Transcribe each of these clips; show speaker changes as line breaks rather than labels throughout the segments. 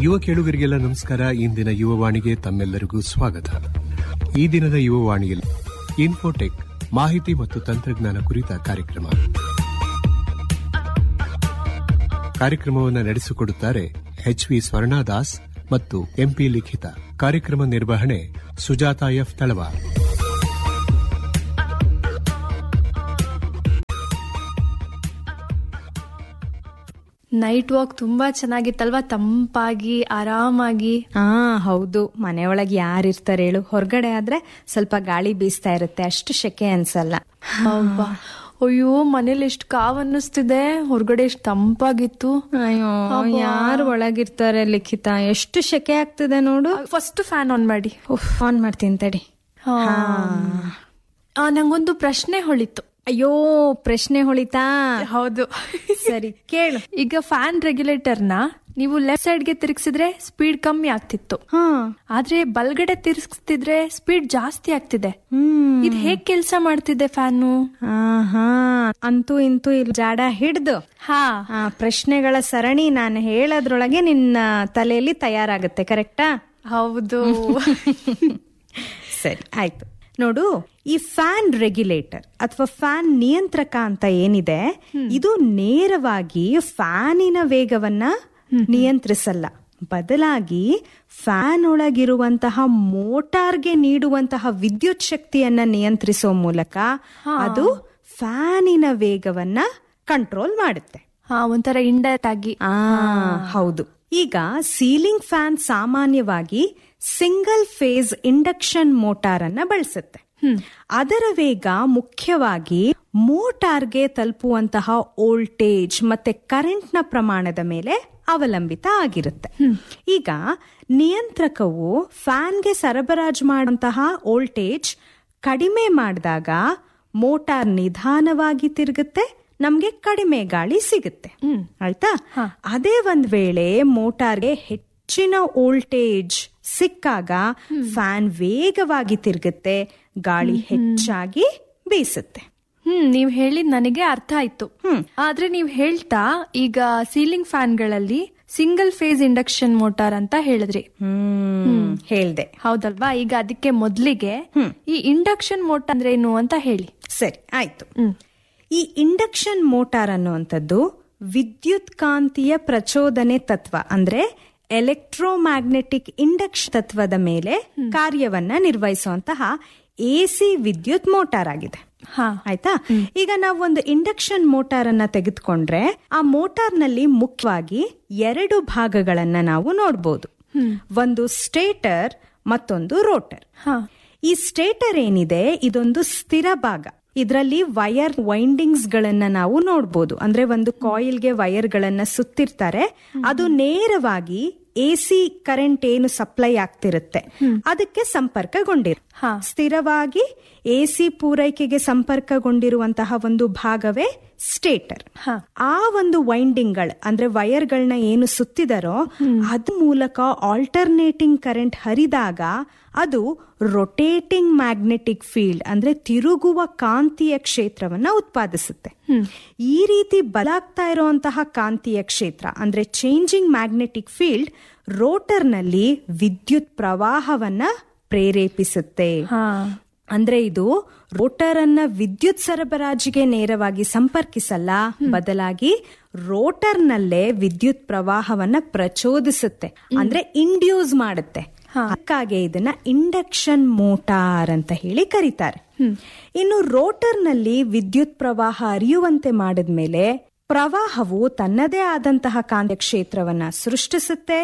ಯುವ ಕೇಳುಗರಿಗೆಲ್ಲ ನಮಸ್ಕಾರ ಇಂದಿನ ಯುವವಾಣಿಗೆ ತಮ್ಮೆಲ್ಲರಿಗೂ ಸ್ವಾಗತ ಈ ದಿನದ ಯುವವಾಣಿಯಲ್ಲಿ ಇನ್ಫೋಟೆಕ್ ಮಾಹಿತಿ ಮತ್ತು ತಂತ್ರಜ್ಞಾನ ಕುರಿತ ಕಾರ್ಯಕ್ರಮ ಕಾರ್ಯಕ್ರಮವನ್ನು ನಡೆಸಿಕೊಡುತ್ತಾರೆ ಎಚ್ ವಿ ಸ್ವರ್ಣದಾಸ್ ಮತ್ತು ಎಂಪಿ ಲಿಖಿತ ಕಾರ್ಯಕ್ರಮ ನಿರ್ವಹಣೆ Sujatha F Talawar
night walk ತುಂಬಾ ಚೆನ್ನಾಗಿತ್ತಲ್ವಾ ತಂಪಾಗಿ ಆರಾಮಾಗಿ
ಹಾ ಹೌದು ಮನೆಯೊಳಗೆ ಯಾರಿರ್ತಾರೆ ಹೇಳು ಹೊರಗಡೆ ಆದ್ರೆ ಸ್ವಲ್ಪ ಗಾಳಿ ಬೀಸ್ತಾ ಇರುತ್ತೆ ಅಷ್ಟು ಶೆಕೆ ಅನ್ಸಲ್ಲ
ಹೌದಾ ಅಯ್ಯೋ ಮನೇಲಿ ಎಷ್ಟು ಕಾವ್ ಅನ್ನಿಸ್ತಿದೆ ಹೊರಗಡೆ ಎಷ್ಟು ತಂಪಾಗಿತ್ತು
ಅಯ್ಯೋ ಯಾರು ಒಳಗಿರ್ತಾರೆ ಲಿಖಿತ ಎಷ್ಟು ಶೆಕೆ ಆಗ್ತಿದೆ ನೋಡು
ಫಸ್ಟ್ ಫ್ಯಾನ್ ಆನ್ ಮಾಡಿ
ಉಫ್, ಆನ್ ಮಾಡ್ತೀನಿ ತಡಿ
ಹಾ. ಆ, ನಂಗೊಂದು ಪ್ರಶ್ನೆ ಹೊಳಿತು
ಅಯ್ಯೋ ಪ್ರಶ್ನೆ ಹೊಳಿತಾ
ಹೌದು
ಸರಿ ಕೇಳು
ಈಗ ಫ್ಯಾನ್ ರೆಗ್ಯುಲೇಟರ್ನ ನೀವು ಲೆಫ್ಟ್ ಸೈಡ್ಗೆ ತಿರುಗಿಸಿದ್ರೆ ಸ್ಪೀಡ್ ಕಮ್ಮಿ ಆಗ್ತಿತ್ತು
ಹಾ
ಆದ್ರೆ ಬಲ್ಗಡೆ ತಿರ್ಗಿಸ್ತಿದ್ರೆ ಸ್ಪೀಡ್ ಜಾಸ್ತಿ ಆಗ್ತಿದೆ
ಹ್ಮ್
ಇದು ಹೇಗ್ ಕೆಲಸ ಮಾಡ್ತಿದೆ ಫ್ಯಾನು
ಹಾ ಅಂತೂ ಇಂತೂ ಇಲ್ಲಿ ಜಾಡ ಹಿಡ್ದು
ಹಾ
ಆ ಪ್ರಶ್ನೆಗಳ ಸರಣಿ ನಾನು ಹೇಳೋದ್ರೊಳಗೆ ನಿನ್ನ ತಲೆಯಲ್ಲಿ ತಯಾರಾಗುತ್ತೆ ಕರೆಕ್ಟಾ
ಹೌದು
ಸರಿ ಆಯ್ತು ನೋಡು ಈ ಫ್ಯಾನ್ ರೆಗ್ಯುಲೇಟರ್ ಅಥವಾ ಫ್ಯಾನ್ ನಿಯಂತ್ರಕ ಅಂತ ಏನಿದೆ ಇದು ನೇರವಾಗಿ ಫ್ಯಾನಿನ ವೇಗವನ್ನ ನಿಯಂತ್ರಿಸಲ್ಲ ಬದಲಾಗಿ ಫ್ಯಾನ್ ಒಳಗಿರುವಂತಹ ಮೋಟಾರ್ಗೆ ನೀಡುವಂತಹ ವಿದ್ಯುತ್ ಶಕ್ತಿಯನ್ನ ನಿಯಂತ್ರಿಸೋ ಮೂಲಕ ಅದು ಫ್ಯಾನಿನ ವೇಗವನ್ನ ಕಂಟ್ರೋಲ್ ಮಾಡುತ್ತೆ
ಹಾ ಒಂಥರ ಇಂಡೈರೆಕ್ಟ್ ಆಗಿ
ಆ ಹೌದು ಈಗ ಸೀಲಿಂಗ್ ಫ್ಯಾನ್ ಸಾಮಾನ್ಯವಾಗಿ ಸಿಂಗಲ್ ಫೇಸ್ ಇಂಡಕ್ಷನ್ ಮೋಟಾರ್ ಅನ್ನ ಬಳಸುತ್ತೆ ಅದರ ವೇಗ ಮುಖ್ಯವಾಗಿ ಮೋಟಾರ್ಗೆ ತಲುಪುವಂತಹ ವೋಲ್ಟೇಜ್ ಮತ್ತೆ ಕರೆಂಟ್ನ ಪ್ರಮಾಣದ ಮೇಲೆ ಅವಲಂಬಿತ ಆಗಿರುತ್ತೆ ಈಗ ನಿಯಂತ್ರಕವು ಫ್ಯಾನ್ಗೆ ಸರಬರಾಜು ಮಾಡುವಂತಹ ವೋಲ್ಟೇಜ್ ಕಡಿಮೆ ಮಾಡಿದಾಗ ಮೋಟಾರ್ ನಿಧಾನವಾಗಿ ತಿರುಗುತ್ತೆ ನಮ್ಗೆ ಕಡಿಮೆ ಗಾಳಿ ಸಿಗುತ್ತೆ ಆಯ್ತಾ ಅದೇ ಒಂದ್ ವೇಳೆ ಮೋಟಾರ್ಗೆ ಹೆಚ್ಚಿನ ವೋಲ್ಟೇಜ್ ಸಿಕ್ಕಾಗ ಫ್ಯಾನ್ ವೇಗವಾಗಿ ತಿರುಗುತ್ತೆ ಗಾಳಿ ಹೆಚ್ಚಾಗಿ ಬೀಸುತ್ತೆ
ಹ್ಮ್ ನೀವ್ ಹೇಳಿದ್ ನನಗೆ ಅರ್ಥ ಆಯ್ತು ಆದ್ರೆ ನೀವ್ ಹೇಳ್ತಾ ಈಗ ಸೀಲಿಂಗ್ ಫ್ಯಾನ್ಗಳಲ್ಲಿ ಸಿಂಗಲ್ ಫೇಸ್ ಇಂಡಕ್ಷನ್ ಮೋಟಾರ್ ಅಂತ ಹೇಳಿದ್ರಿ
ಹ್ಮ್ ಹೇಳ್ದೆ
ಹೌದಲ್ವಾ ಈಗ ಅದಕ್ಕೆ ಮೊದ್ಲಿಗೆ ಈ ಇಂಡಕ್ಷನ್ ಮೋಟಾರ್ ಅಂದ್ರೆ ಏನು ಅಂತ ಹೇಳಿ
ಸರಿ ಆಯ್ತು ಈ ಇಂಡಕ್ಷನ್ ಮೋಟಾರ್ ಅನ್ನುವಂಥದ್ದು ವಿದ್ಯುತ್ ಕಾಂತೀಯ ಪ್ರಚೋದನೆ ತತ್ವ ಅಂದ್ರೆ ಎಲೆಕ್ಟ್ರೋಮ್ಯಾಗ್ನೆಟಿಕ್ ಇಂಡಕ್ಷನ್ ತತ್ವದ ಮೇಲೆ ಕಾರ್ಯವನ್ನ ನಿರ್ವಹಿಸುವಂತಹ ಎಸಿ ವಿದ್ಯುತ್ ಮೋಟಾರ್ ಆಗಿದೆ
ಹಾ
ಆಯ್ತಾ ಈಗ ನಾವು ಒಂದು ಇಂಡಕ್ಷನ್ ಮೋಟಾರ್ ಅನ್ನ ತೆಗೆದುಕೊಂಡ್ರೆ ಆ ಮೋಟಾರ್ ನಲ್ಲಿ ಮುಖ್ಯವಾಗಿ ಎರಡು ಭಾಗಗಳನ್ನ ನಾವು ನೋಡಬಹುದು ಒಂದು ಸ್ಟೇಟರ್ ಮತ್ತೊಂದು ರೋಟರ್
ಹಾ
ಈ ಸ್ಟೇಟರ್ ಏನಿದೆ ಇದೊಂದು ಸ್ಥಿರ ಭಾಗ ಇದರಲ್ಲಿ ವೈರ್ ವೈಂಡಿಂಗ್ಸ್ ಗಳನ್ನ ನಾವು ನೋಡಬಹುದು ಅಂದ್ರೆ ಒಂದು ಕಾಯಿಲ್ಗೆ ವೈರ್ ಗಳನ್ನ ಸುತ್ತಿರ್ತಾರೆ ಅದು ನೇರವಾಗಿ ಎಸಿ ಕರೆಂಟ್ ಏನು ಸಪ್ಲೈ ಆಗ್ತಿರುತ್ತೆ ಅದಕ್ಕೆ ಸಂಪರ್ಕಗೊಂಡಿರ್ ಸ್ಥಿರವಾಗಿ ಎಸಿ ಪೂರೈಕೆಗೆ ಸಂಪರ್ಕಗೊಂಡಿರುವಂತಹ ಒಂದು ಭಾಗವೇ ಸ್ಟೇಟರ್ ಆ ಒಂದು ವೈಂಡಿಂಗ್ ಗಳು ಅಂದ್ರೆ ವೈರ್ಗಳನ್ನ ಏನು ಸುತ್ತಿದರೋ ಅದ ಮೂಲಕ ಆಲ್ಟರ್ನೇಟಿಂಗ್ ಕರೆಂಟ್ ಹರಿದಾಗ ಅದು ರೊಟೇಟಿಂಗ್ ಮ್ಯಾಗ್ನೆಟಿಕ್ ಫೀಲ್ಡ್ ಅಂದ್ರೆ ತಿರುಗುವ ಕಾಂತೀಯ ಕ್ಷೇತ್ರವನ್ನ ಉತ್ಪಾದಿಸುತ್ತೆ ಈ ರೀತಿ ಬಲಾಗ್ತಾ ಇರುವಂತಹ ಕಾಂತೀಯ ಕ್ಷೇತ್ರ ಅಂದ್ರೆ ಚೇಂಜಿಂಗ್ ಮ್ಯಾಗ್ನೆಟಿಕ್ ಫೀಲ್ಡ್ ರೋಟರ್ನಲ್ಲಿ ವಿದ್ಯುತ್ ಪ್ರವಾಹವನ್ನ ಪ್ರೇರೇಪಿಸುತ್ತೆ ಅಂದ್ರೆ ಇದು ರೋಟರ್ ಅನ್ನ ವಿದ್ಯುತ್ ಸರಬರಾಜಿಗೆ ನೇರವಾಗಿ ಸಂಪರ್ಕಿಸಲ್ಲ ಬದಲಾಗಿ ರೋಟರ್ನಲ್ಲೇ ವಿದ್ಯುತ್ ಪ್ರವಾಹವನ್ನ ಪ್ರಚೋದಿಸುತ್ತೆ ಅಂದ್ರೆ ಇಂಡ್ಯೂಸ್ ಮಾಡುತ್ತೆ ಅದಕ್ಕಾಗಿ ಇದನ್ನ ಇಂಡಕ್ಷನ್ ಮೋಟಾರ್ ಅಂತ ಹೇಳಿ ಕರೀತಾರೆ ಇನ್ನು ರೋಟರ್ನಲ್ಲಿ ವಿದ್ಯುತ್ ಪ್ರವಾಹ ಹರಿಯುವಂತೆ ಮಾಡಿದ್ಮೇಲೆ ಪ್ರವಾಹವು ತನ್ನದೇ ಆದಂತಹ ಕಾಂತ ಕ್ಷೇತ್ರವನ್ನ ಸೃಷ್ಟಿಸುತ್ತೆ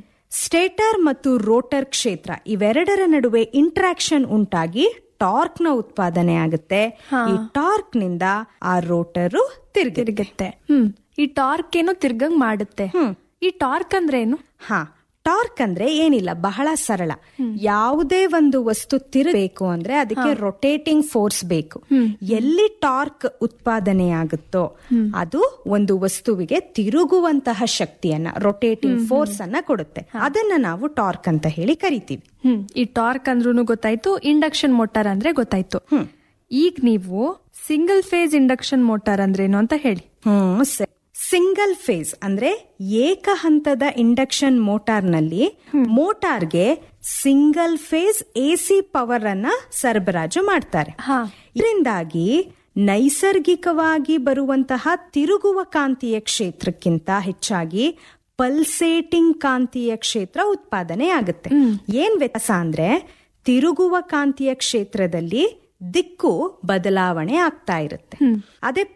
ಸ್ಟೇಟರ್ ಮತ್ತು ರೋಟರ್ ಕ್ಷೇತ್ರ ಇವೆರಡರ ನಡುವೆ ಇಂಟ್ರಾಕ್ಷನ್ ಉಂಟಾಗಿ ಟಾರ್ಕ್ ನ ಉತ್ಪಾದನೆ ಆಗುತ್ತೆ ಈ ಟಾರ್ಕ್ ನಿಂದ ಆ ರೋಟರು ತಿರುಗಿ
ತಿರುಗುತ್ತೆ ಹ್ಮ್ ಈ ಟಾರ್ಕ್ ಏನು ತಿರ್ಗಂಗ್ ಮಾಡುತ್ತೆ ಈ ಟಾರ್ಕ್ ಅಂದ್ರೆ ಏನು
ಹಾ ಟಾರ್ಕ್ ಅಂದ್ರೆ ಏನಿಲ್ಲ ಬಹಳ ಸರಳ ಯಾವುದೇ ಒಂದು ವಸ್ತು ತಿರುಗಬೇಕು ಅಂದ್ರೆ ಅದಕ್ಕೆ ರೊಟೇಟಿಂಗ್ ಫೋರ್ಸ್ ಬೇಕು ಎಲ್ಲಿ ಟಾರ್ಕ್ ಉತ್ಪಾದನೆ ಆಗುತ್ತೋ ಅದು ಒಂದು ವಸ್ತುವಿಗೆ ತಿರುಗುವಂತಹ ಶಕ್ತಿಯನ್ನ ರೊಟೇಟಿಂಗ್ ಫೋರ್ಸ್ ಅನ್ನ ಕೊಡುತ್ತೆ ಅದನ್ನ ನಾವು ಟಾರ್ಕ್ ಅಂತ ಹೇಳಿ ಕರಿತೀವಿ
ಹ್ಮ್ ಈ ಟಾರ್ಕ್ ಅಂದ್ರೂ ಗೊತ್ತಾಯ್ತು ಇಂಡಕ್ಷನ್ ಮೋಟಾರ್ ಅಂದ್ರೆ ಗೊತ್ತಾಯ್ತು ಈಗ ನೀವು ಸಿಂಗಲ್ ಫೇಸ್ ಇಂಡಕ್ಷನ್ ಮೋಟಾರ್ ಅಂದ್ರೇನು ಅಂತ ಹೇಳಿ
ಹ್ಮ್ ಸಿಂಗಲ್ ಫೇಸ್ ಅಂದ್ರೆ ಏಕ ಹಂತದ ಇಂಡಕ್ಷನ್ ಮೋಟಾರ್ನಲ್ಲಿ ಮೋಟಾರ್ಗೆ ಸಿಂಗಲ್ ಫೇಸ್ ಎಸಿ ಪವರ್ ಅನ್ನ ಸರಬರಾಜು ಮಾಡ್ತಾರೆ
ಹಾ.
ಇದರಿಂದಾಗಿ ನೈಸರ್ಗಿಕವಾಗಿ ಬರುವಂತಹ ತಿರುಗುವ ಕಾಂತೀಯ ಕ್ಷೇತ್ರಕ್ಕಿಂತ ಹೆಚ್ಚಾಗಿ ಪಲ್ಸೇಟಿಂಗ್ ಕಾಂತೀಯ ಕ್ಷೇತ್ರ ಉತ್ಪಾದನೆ ಆಗುತ್ತೆ ಏನ್ ವ್ಯತ್ಯಾಸ ಅಂದ್ರೆ ತಿರುಗುವ ಕಾಂತೀಯ ಕ್ಷೇತ್ರದಲ್ಲಿ ದಿಕ್ಕು ಬದಲಾವಣೆ ಆಗ್ತಾ ಇರುತ್ತೆ ಅದೇ